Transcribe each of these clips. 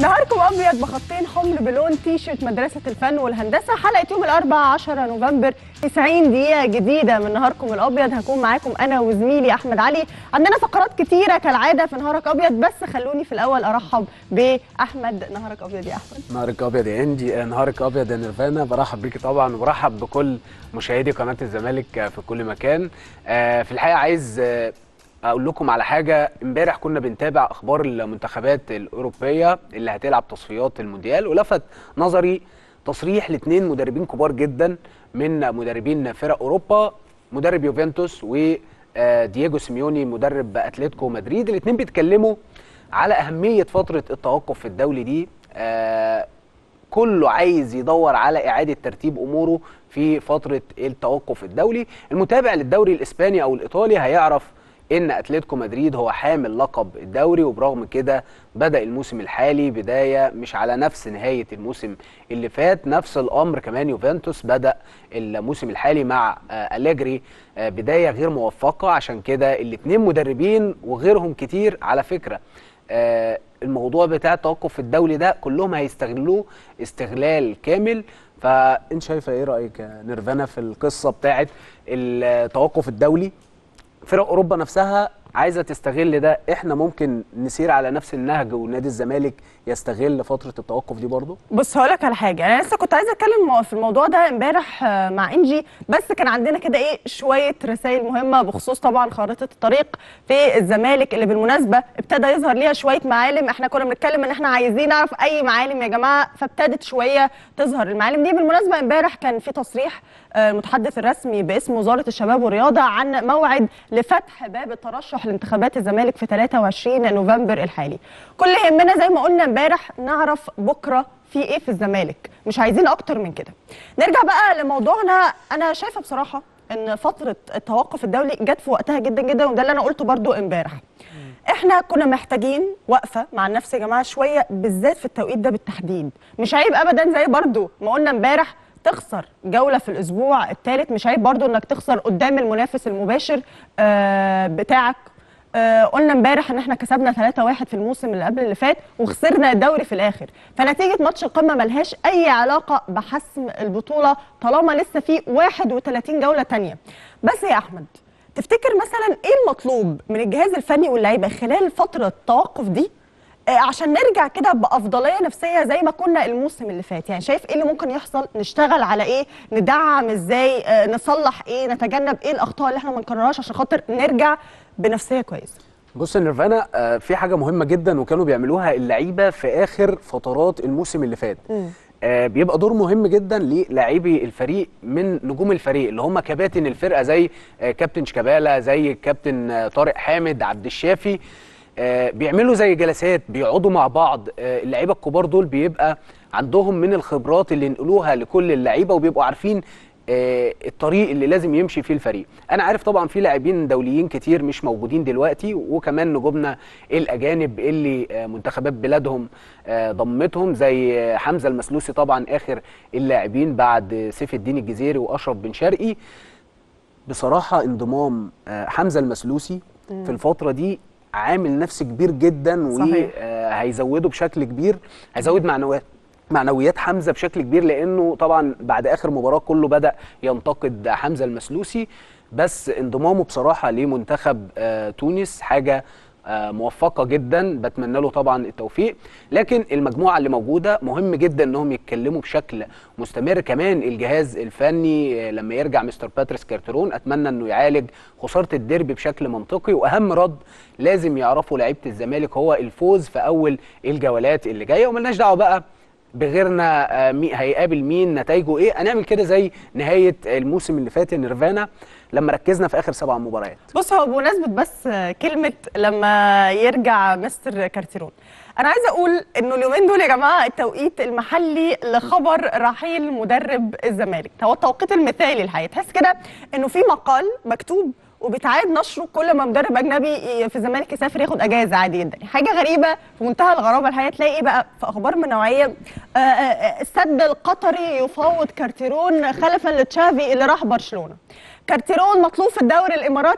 نهاركم ابيض بخطين حمر بلون تي شيرت مدرسه الفن والهندسه حلقه يوم الاربعاء 10 نوفمبر 90 دقيقه جديده من نهاركم الابيض هكون معاكم انا وزميلي احمد علي عندنا فقرات كتيره كالعاده في نهارك ابيض بس خلوني في الاول ارحب باحمد نهارك ابيض يا احمد نهارك ابيض يا انجي آه، نهارك ابيض يا نيرفانا برحب بيكي طبعا وبرحب بكل مشاهدي قناه الزمالك آه، في كل مكان آه، في الحقيقه عايز آه، اقول لكم على حاجه امبارح كنا بنتابع اخبار المنتخبات الاوروبيه اللي هتلعب تصفيات المونديال ولفت نظري تصريح لاثنين مدربين كبار جدا من مدربين فرق اوروبا مدرب يوفنتوس ودييجو سيميوني مدرب اتلتيكو مدريد الاثنين بيتكلموا على اهميه فتره التوقف الدولي دي آه، كله عايز يدور على اعاده ترتيب اموره في فتره التوقف الدولي المتابع للدوري الاسباني او الايطالي هيعرف ان اتلتيكو مدريد هو حامل لقب الدوري وبرغم كده بدا الموسم الحالي بدايه مش على نفس نهايه الموسم اللي فات نفس الامر كمان يوفنتوس بدا الموسم الحالي مع آه، أليجري آه، بدايه غير موفقه عشان كده الاثنين مدربين وغيرهم كتير على فكره آه، الموضوع بتاع التوقف الدولي ده كلهم هيستغلوه استغلال كامل فانت شايفه ايه رايك يا نيرفانا في القصه بتاعت التوقف الدولي فرق اوروبا نفسها عايزه تستغل ده احنا ممكن نسير على نفس النهج ونادي الزمالك يستغل فتره التوقف دي برضه بص هقول لك على حاجه انا لسه كنت عايزه اتكلم في الموضوع ده امبارح آه، مع انجي بس كان عندنا كده ايه شويه رسائل مهمه بخصوص طبعا خارطه الطريق في الزمالك اللي بالمناسبه ابتدى يظهر ليها شويه معالم احنا كنا بنتكلم ان احنا عايزين نعرف اي معالم يا جماعه فابتدت شويه تظهر المعالم دي بالمناسبه امبارح كان في تصريح آه، المتحدث الرسمي باسم وزاره الشباب والرياضه عن موعد لفتح باب الترشح لانتخابات الزمالك في 23 نوفمبر الحالي كل اللي يهمنا زي ما قلنا امبارح نعرف بكره في ايه في الزمالك مش عايزين اكتر من كده نرجع بقى لموضوعنا انا شايفه بصراحه ان فتره التوقف الدولي جت في وقتها جدا جدا وده اللي انا قلته برضو امبارح احنا كنا محتاجين وقفه مع النفس يا جماعه شويه بالذات في التوقيت ده بالتحديد مش عيب ابدا زي برضو ما قلنا امبارح تخسر جوله في الاسبوع الثالث مش عيب برضو انك تخسر قدام المنافس المباشر آه بتاعك آه قلنا امبارح ان احنا كسبنا 3-1 في الموسم اللي قبل اللي فات وخسرنا الدوري في الاخر فنتيجه ماتش القمه ملهاش اي علاقه بحسم البطوله طالما لسه في 31 جوله تانية بس يا احمد تفتكر مثلا ايه المطلوب من الجهاز الفني واللعيبه خلال فتره التوقف دي آه، عشان نرجع كده بافضليه نفسيه زي ما كنا الموسم اللي فات يعني شايف ايه اللي ممكن يحصل نشتغل على ايه ندعم ازاي آه، نصلح ايه نتجنب ايه الاخطاء اللي احنا ما نكررهاش عشان خاطر نرجع بنفسيه كويسه بص يا نيرفانا آه، في حاجه مهمه جدا وكانوا بيعملوها اللعيبه في اخر فترات الموسم اللي فات آه، بيبقى دور مهم جدا للاعبي الفريق من نجوم الفريق اللي هم كباتن الفرقه زي آه، كابتن شيكابالا زي كابتن آه، طارق حامد عبد الشافي آه، بيعملوا زي جلسات بيقعدوا مع بعض آه، اللعيبه الكبار دول بيبقى عندهم من الخبرات اللي ينقلوها لكل اللعيبه وبيبقوا عارفين آه، الطريق اللي لازم يمشي فيه الفريق انا عارف طبعا في لاعبين دوليين كتير مش موجودين دلوقتي وكمان نجومنا الاجانب اللي آه، منتخبات بلادهم آه، ضمتهم زي آه، حمزه المسلوسي طبعا اخر اللاعبين بعد سيف الدين الجزيري واشرف بن شرقي بصراحه انضمام آه، حمزه المسلوسي في الفتره دي عامل نفسي كبير جدا صحيح. وهيزوده بشكل كبير هيزود معنويات معنويات حمزه بشكل كبير لانه طبعا بعد اخر مباراه كله بدا ينتقد حمزه المسلوسي بس انضمامه بصراحه لمنتخب آه، تونس حاجه آه، موفقه جدا بتمنى له طبعا التوفيق لكن المجموعه اللي موجوده مهم جدا انهم يتكلموا بشكل مستمر كمان الجهاز الفني آه، لما يرجع مستر باتريس كارترون اتمنى انه يعالج خساره الديربي بشكل منطقي واهم رد لازم يعرفوا لعيبه الزمالك هو الفوز في اول الجولات اللي جايه وملناش دعوه بقى بغيرنا آه، مي هيقابل مين نتائجه ايه هنعمل كده زي نهايه الموسم اللي فات نيرفانا لما ركزنا في اخر سبع مباريات بص هو بمناسبه بس كلمه لما يرجع مستر كارتيرون انا عايزه اقول انه اليومين دول يا جماعه التوقيت المحلي لخبر رحيل مدرب الزمالك هو التوقيت المثالي الحقيقه تحس كده انه في مقال مكتوب وبيتعاد نشره كل ما مدرب اجنبي في الزمالك يسافر ياخد اجازه عادي جدا حاجه غريبه في منتهى الغرابه الحقيقه تلاقي ايه بقى في اخبار من نوعيه آه، آه، السد القطري يفاوض كارتيرون خلفا لتشافي اللي راح برشلونه كارتيرون مطلوب في الدوري الاماراتي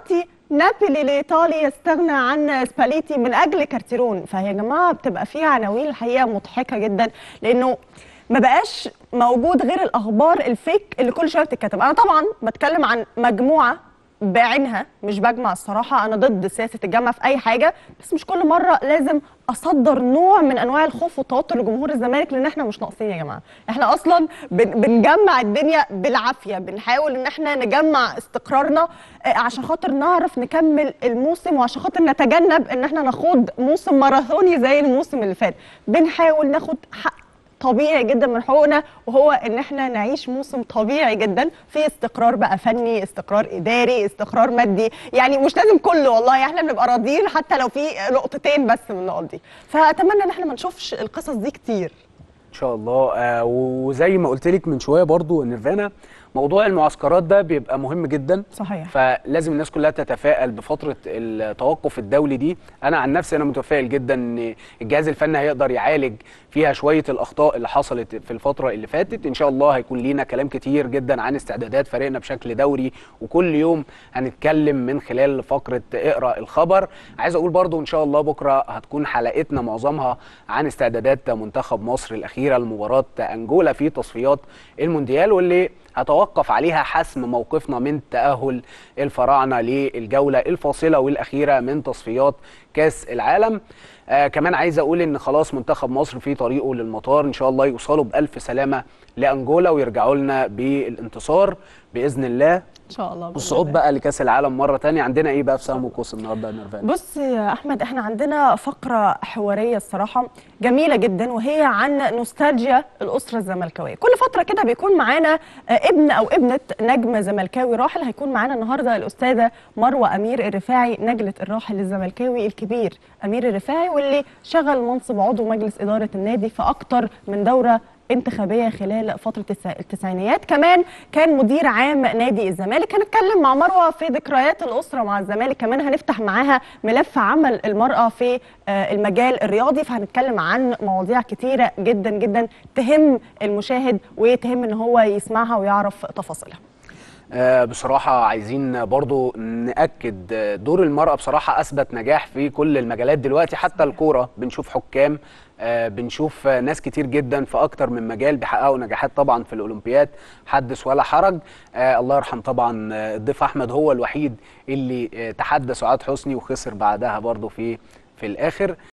نابولي لايطالي يستغنى عن سباليتي من اجل كارتيرون فهي يا جماعه بتبقى فيها عناوين الحقيقه مضحكه جدا لانه ما بقاش موجود غير الاخبار الفيك اللي كل شويه بتتكتب انا طبعا بتكلم عن مجموعه بعينها مش بجمع الصراحه انا ضد سياسه الجمع في اي حاجه بس مش كل مره لازم اصدر نوع من انواع الخوف والتوتر لجمهور الزمالك لان احنا مش ناقصين يا جماعه احنا اصلا بن بنجمع الدنيا بالعافيه بنحاول ان احنا نجمع استقرارنا آه، عشان خاطر نعرف نكمل الموسم وعشان خاطر نتجنب ان احنا نخوض موسم ماراثوني زي الموسم اللي فات بنحاول ناخد حق طبيعي جدا من حقوقنا وهو ان احنا نعيش موسم طبيعي جدا في استقرار بقى فني استقرار اداري استقرار مادي يعني مش لازم كله والله احنا بنبقى راضيين حتى لو في نقطتين بس من النقط دي فاتمنى ان احنا ما نشوفش القصص دي كتير ان شاء الله آه وزي ما قلت لك من شويه برضو نيرفانا موضوع المعسكرات ده بيبقى مهم جدا صحيح فلازم الناس كلها تتفائل بفتره التوقف الدولي دي انا عن نفسي انا متفائل جدا ان الجهاز الفني هيقدر يعالج فيها شويه الاخطاء اللي حصلت في الفتره اللي فاتت ان شاء الله هيكون لينا كلام كتير جدا عن استعدادات فريقنا بشكل دوري وكل يوم هنتكلم من خلال فقره اقرا الخبر عايز اقول برضو ان شاء الله بكره هتكون حلقتنا معظمها عن استعدادات منتخب مصر الاخيره لمباراه انجولا في تصفيات المونديال واللي هتوقف عليها حسم موقفنا من تأهل الفراعنة للجولة الفاصلة والأخيرة من تصفيات كاس العالم آه كمان عايز أقول إن خلاص منتخب مصر في طريقه للمطار إن شاء الله يوصلوا بألف سلامة لأنجولا ويرجعوا لنا بالانتصار بإذن الله ان شاء الله بإذن والصعود الله. بقى لكاس العالم مرة تانية عندنا إيه بقى في سهم وقوس النهاردة يا نيرفانا؟ بص يا احمد احنا عندنا فقره حواريه الصراحه جميله جدا وهي عن نوستالجيا الاسره الزملكاويه كل فتره كده بيكون معانا آه، ابن او ابنه نجم زملكاوي راحل هيكون معانا النهارده الاستاذه مروه امير الرفاعي نجله الراحل الزملكاوي الكبير امير الرفاعي واللي شغل منصب عضو مجلس اداره النادي في اكتر من دوره انتخابيه خلال فتره التسع- التسعينيات كمان كان مدير عام نادي الزمالك هنتكلم مع مروه في ذكريات الاسره مع الزمالك كمان هنفتح معاها ملف عمل المراه في آه، المجال الرياضي فهنتكلم عن مواضيع كتيره جدا جدا تهم المشاهد وتهم ان هو يسمعها ويعرف تفاصيلها آه، بصراحة عايزين برضو نأكد آه، دور المرأة بصراحة أثبت نجاح في كل المجالات دلوقتي حتى الكورة بنشوف حكام آه، بنشوف آه، ناس كتير جدا في أكتر من مجال بيحققوا نجاحات طبعا في الأولمبياد حدث ولا حرج آه، الله يرحم طبعا آه، الضيف أحمد هو الوحيد اللي آه، تحدى سعاد حسني وخسر بعدها برضو في في الآخر